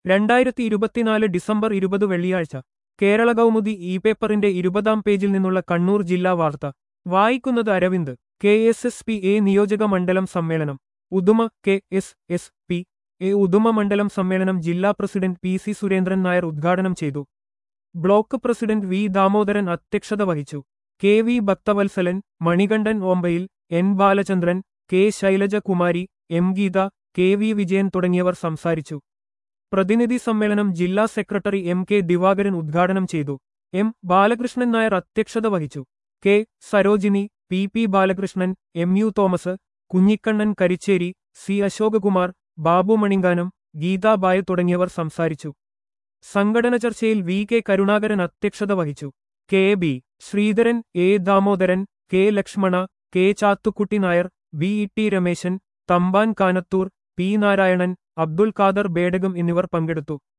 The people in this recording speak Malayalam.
രണ്ടായിരത്തി ഇരുപത്തിനാല് ഡിസംബർ ഇരുപത് വെള്ളിയാഴ്ച കേരള കൗമുദി ഇ പേപ്പറിന്റെ ഇരുപതാം പേജിൽ നിന്നുള്ള കണ്ണൂർ ജില്ലാ വാർത്ത വായിക്കുന്നത് Aravind K S S P A നിയോജക മണ്ഡലം സമ്മേളനം Uduma K S S P A Uduma മണ്ഡലം സമ്മേളനം ജില്ലാ president P C Surendran Nair ഉദ്ഘാടനം ചെയ്തു ബ്ലോക്ക് പ്രസിഡന്റ് വി ദാമോദരൻ അധ്യക്ഷത വഹിച്ചു K V Bhakthavalsalan Manikandan Ombayil N Balachandran K Shailajakumari M Geetha K V Vijayan തുടങ്ങിയവർ സംസാരിച്ചു പ്രതിനിധി സമ്മേളനം ജില്ലാ സെക്രട്ടറി എം കെ ദിവാകരൻ ഉദ്ഘാടനം ചെയ്തു എം ബാലകൃഷ്ണൻ നായർ അധ്യക്ഷത വഹിച്ചു K Sarojini P P Balakrishnan M U Thomas Kunhikannan Karicheri C Ashokakumar Babu Maninkanam Geethabai തുടങ്ങിയവർ സംസാരിച്ചു സംഘടന ചർച്ചയിൽ വി കെ കരുണാകരൻ അധ്യക്ഷത വഹിച്ചു K B Sreedharan A Damodaran K Lakshmana K Chathukutty Nair V E T Rameshan Thampan Kanathur P Narayanan Abdul Khader Bedakam എന്നിവർ പങ്കെടുത്തു